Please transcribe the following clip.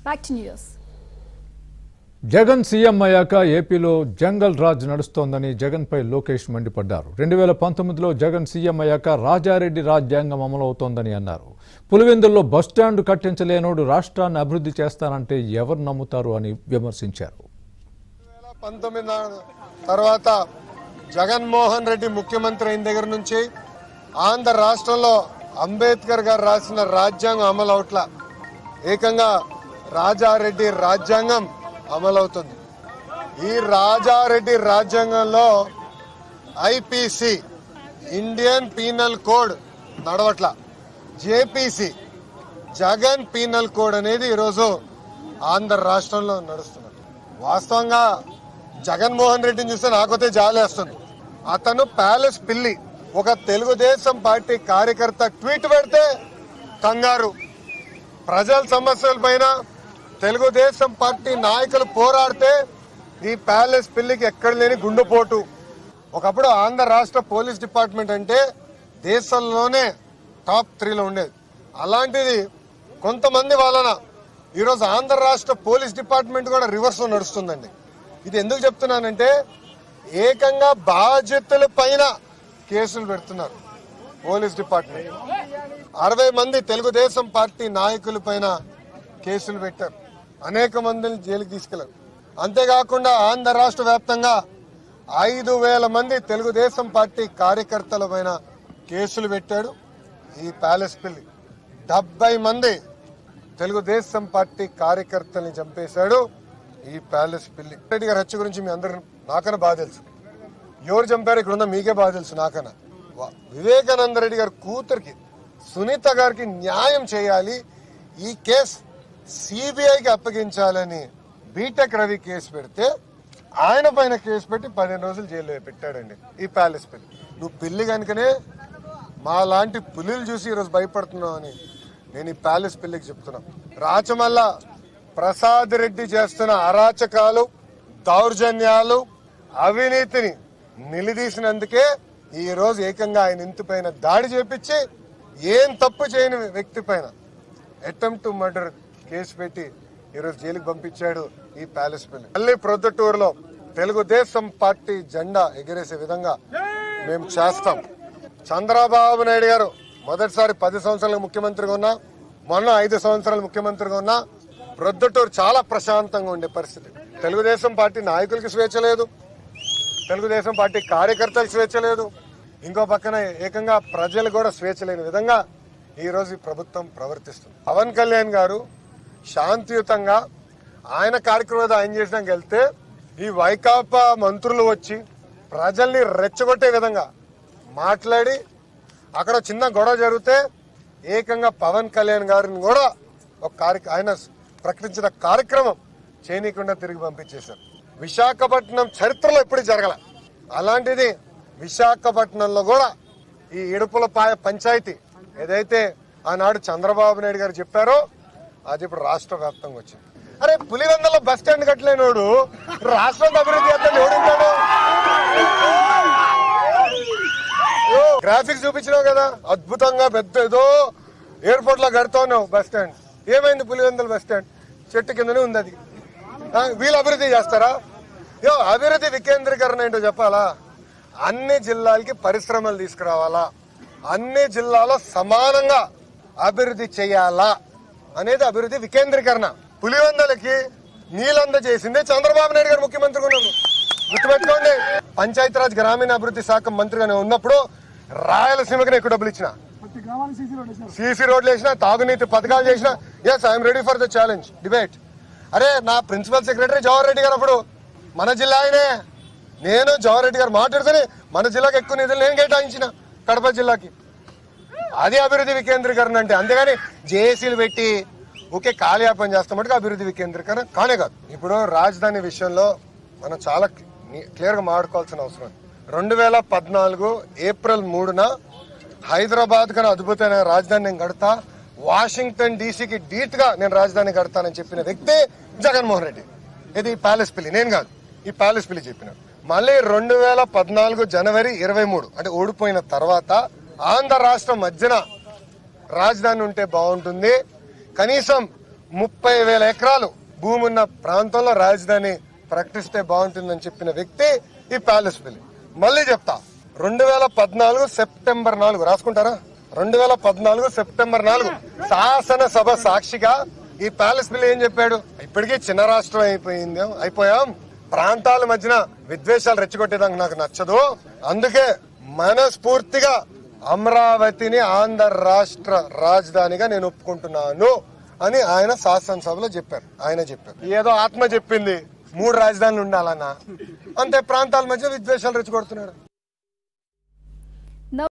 Back to news Jagan CM అయ్యాక ఏపీలో జంగల్ రాజ్ నడుస్తోందని జగన్పై లోకేష్ మండిపడ్డారు రెండు వేల పంతొమ్మిదిలో జగన్ సీఎం అయ్యాక రాజారెడ్డి రాజ్యాంగం అమలవుతోందని అన్నారు పులివెందుల్లో బస్టాండ్ కట్టించలేనోడు రాష్ట్రాన్ని అభివృద్ధి చేస్తానంటే ఎవరు నమ్ముతారు అని విమర్శించారు వేల పంతొమ్మిది నా- తర్వాత జగన్మోహన్ రెడ్డి ముఖ్యమంత్రి అయిన దగ్గర నుంచి ఆంధ్ర రాష్ట్రంలో అంబేద్కర్ గారు రాసిన రాజ్యాంగం అమలు అవట్ల ఏకంగా రాజారెడ్డి రాజ్యాంగం అమలవుతుంది ఈ రాజారెడ్డి రాజ్యాంగంలో ఐపీసీ ఇండియన్ పీనల్ కోడ్ నడవట్ల జేపీసీ జగన్ పీనల్ కోడ్ అనేది ఈరోజు ఆంధ్ర రాష్ట్రంలో నడుస్తున్నది వాస్తవంగా జగన్మోహన్ రెడ్డిని చూస్తే నాకైతే జాలేస్తుంది అతను ప్యాలెస్ పిల్లి ఒక తెలుగుదేశం పార్టీ కార్యకర్త ట్వీట్ పెడితే కంగారు ప్రజల సమస్యల పైన తెలుగుదేశం పార్టీ నాయకులు పోరాడితే ఈ ప్యాలెస్ పిల్లికి ఎక్కడ లేని గుండెపోటు ఒకప్పుడు ఆంధ్ర రాష్ట్ర పోలీస్ డిపార్ట్మెంట్ అంటే దేశంలోనే టాప్ త్రీలో ఉండేది అలాంటిది కొంతమంది వలన ఈరోజు ఆంధ్ర రాష్ట్ర పోలీస్ డిపార్ట్మెంట్ కూడా రివర్స్ లో నడుస్తుందండి ఇది ఎందుకు చెప్తున్నానంటే ఏకంగా బాధ్యతల పైన కేసులు పెడుతున్నారు పోలీస్ డిపార్ట్మెంట్ అరవై మంది తెలుగుదేశం పార్టీ నాయకుల పైన కేసులు పెట్టారు అనేక మందిని జైలుకి తీసుకెళ్లారు అంతేకాకుండా ఆంధ్ర రాష్ట్ర వ్యాప్తంగా ఐదు వేల మంది తెలుగుదేశం పార్టీ కార్యకర్తల పైన కేసులు పెట్టాడు ఈ ప్యాలెస్ పిల్లి డెబ్బై మంది తెలుగుదేశం పార్టీ కార్యకర్తల్ని చంపేశాడు ఈ ప్యాలెస్ పిల్లి రెడ్డి గారి హత్య గురించి మీ అందరూ నాకన్నా బాగా తెలుసు ఎవరు చంపారు ఇక్కడ ఉందో మీకే బాగా తెలుసు నాకన్నా వా- వివేకానంద రెడ్డి గారి కూతురికి సునీత గారికి న్యాయం చేయాలి ఈ కేసు సిబిఐకి అప్పగించాలని బీటెక్ రవి కేసు పెడితే ఆయన పైన కేసు పెట్టి పదిహేను రోజులు జైల్లో పెట్టాడండి ఈ ప్యాలెస్ పిల్లి నువ్వు పిల్లి కనుకనే మా లాంటి పులిలు చూసి ఈరోజు భయపడుతున్నావు అని నేను ఈ ప్యాలెస్ పిల్లికి చెప్తున్నా రాచమల్ల ప్రసాద్ రెడ్డి చేస్తున్న అరాచకాలు దౌర్జన్యాలు అవినీతిని నిలదీసినందుకే ఈ రోజు ఏకంగా ఆయన ఇంటి పైన దాడి చేపించి ఏం తప్పు చేయని వ్యక్తి పైన అటెంప్ట్ టు మర్డర్ కేసు పెట్టి ఈరోజు జైలుకి పంపించాడు ఈ ప్యాలెస్ పిల్లి మళ్ళీ ప్రొద్దుటూరులో తెలుగుదేశం పార్టీ జెండా ఎగిరేసే విధంగా మేము చేస్తాం చంద్రబాబు నాయుడు గారు మొదటిసారి పది సంవత్సరాలు ముఖ్యమంత్రిగా ఉన్నా మొన్న ఐదు సంవత్సరాలు ముఖ్యమంత్రిగా ఉన్నా ప్రొద్దుటూరు చాలా ప్రశాంతంగా ఉండే పరిస్థితి తెలుగుదేశం పార్టీ నాయకులకి స్వేచ్ఛ లేదు తెలుగుదేశం పార్టీ కార్యకర్తలకు స్వేచ్ఛ లేదు ఇంకో పక్కన ఏకంగా ప్రజలు కూడా స్వేచ్ఛ లేని విధంగా ఈ రోజు ఈ ప్రభుత్వం ప్రవర్తిస్తుంది పవన్ కళ్యాణ్ గారు శాంతియుతంగా ఆయన కార్యక్రమం ఏదో ఆయన చేసినాక వెళ్తే ఈ వైకాపా మంత్రులు వచ్చి ప్రజల్ని రెచ్చగొట్టే విధంగా మాట్లాడి అక్కడ చిన్న గొడవ జరిగితే ఏకంగా పవన్ కళ్యాణ్ గారిని కూడా ఒక కార్య ఆయన ప్రకటించిన కార్యక్రమం చేయనీయకుండా తిరిగి పంపించేశారు విశాఖపట్నం చరిత్రలో ఎప్పుడు జరగల అలాంటిది విశాఖపట్నంలో కూడా ఈ ఇడుపులపాయ పంచాయతీ ఏదైతే ఆనాడు చంద్రబాబు నాయుడు గారు చెప్పారో అది ఇప్పుడు రాష్ట్ర వ్యాప్తంగా వచ్చింది అరే పులివెందలో బస్ స్టాండ్ కట్టలేనోడు రాష్ట్రం అభివృద్ధి చేస్తాడు ఎవడుంటాడు గ్రాఫిక్స్ చూపించినావు కదా అద్భుతంగా పెద్ద ఏదో ఎయిర్పోర్ట్ లో కడతా ఉన్నావు బస్ స్టాండ్ ఏమైంది పులివెందుల బస్ స్టాండ్ చెట్టు కిందనే ఉంది అది ఆ, వీళ్ళు అభివృద్ధి చేస్తారా యో అభివృద్ధి వికేంద్రీకరణ ఏంటో చెప్పాలా అన్ని జిల్లాలకి పరిశ్రమలు తీసుకురావాలా అన్ని జిల్లాలో సమానంగా అభివృద్ధి చేయాలా అనేది అభివృద్ధి వికేంద్రీకరణ పులివెందలకి నీళ్ళంద చేసిందే చంద్రబాబు నాయుడు గారు ముఖ్యమంత్రిగా ఉన్నప్పుడు గుర్తుపెట్టుకోండి పంచాయతీరాజ్ గ్రామీణ అభివృద్ధి శాఖ మంత్రిగా నేను ఉన్నప్పుడు రాయలసీమకి నేను ఎక్కువ డబ్బులు ఇచ్చిన సీసీ రోడ్లు వేసిన తాగునీటి పథకాలు చేసిన yes I'm ready for the challenge debate అరే నా ప్రిన్సిపల్ సెక్రటరీ జవహర్ రెడ్డి గారు అప్పుడు మన జిల్లా ఆయనే నేను జవహర్ రెడ్డి గారు మాట్లాడుతూనే మన జిల్లాకి ఎక్కువ నిధులు నేను కేటాయించిన కడప జిల్లాకి అది అభివృద్ధి వికేంద్రీకరణ అంటే అంతేగాని జేఏసీలు పెట్టి ఒకే కాలయాపన చేస్తామంటే అభివృద్ధి వికేంద్రీకరణ కానే కాదు ఇప్పుడు రాజధాని విషయంలో మనం చాలా క్లియర్ గా మాట్లాడుకోవాల్సిన అవసరం ఉంది. రెండు వేల పద్నాలుగు ఏప్రిల్ మూడున హైదరాబాద్ కన్నా అద్భుతమైన రాజధాని నేను కడతా వాషింగ్టన్ డీసీకి డీట్ గా నేను రాజధాని కడతానని చెప్పిన వ్యక్తి జగన్మోహన్ రెడ్డి ఇది ఈ ప్యాలెస్ పిల్లి నేను కాదు ఈ ప్యాలెస్ పిల్లి చెప్పిన మళ్ళీ రెండు వేల పద్నాలుగు జనవరి ఇరవై మూడు అంటే ఓడిపోయిన తర్వాత ఆంధ్ర రాష్ట్రం మధ్యన రాజధాని ఉంటే బాగుంటుంది కనీసం ముప్పై వేల ఎకరాలు భూమి ఉన్న ప్రాంతంలో రాజధాని ప్రకటిస్తే బాగుంటుందని చెప్పిన వ్యక్తి ఈ ప్యాలెస్ బిల్ మళ్ళీ చెప్తా రెండు వేల పద్నాలుగు సెప్టెంబర్ నాలుగు రాసుకుంటారా రెండు వేల పద్నాలుగు సెప్టెంబర్ నాలుగు శాసనసభ సాక్షిగా ఈ ప్యాలెస్ బిల్ ఏం చెప్పాడు ఇప్పటికీ చిన్న రాష్ట్రం అయిపోయింది అయిపోయాం ప్రాంతాల మధ్యన విద్వేషాలు రెచ్చగొట్టేదానికి నాకు నచ్చదు అందుకే మనస్ఫూర్తిగా అమరావతిని ఆంధ్ర రాష్ట్ర రాజధానిగా నేను ఒప్పుకుంటున్నాను అని ఆయన శాసనసభలో చెప్పారు ఆయన చెప్పారు ఏదో ఆత్మ చెప్పింది మూడు రాజధానులు ఉండాలన్నా అంతే ప్రాంతాల మధ్య విద్వేషాలు రెచ్చగొడుతున్నాడు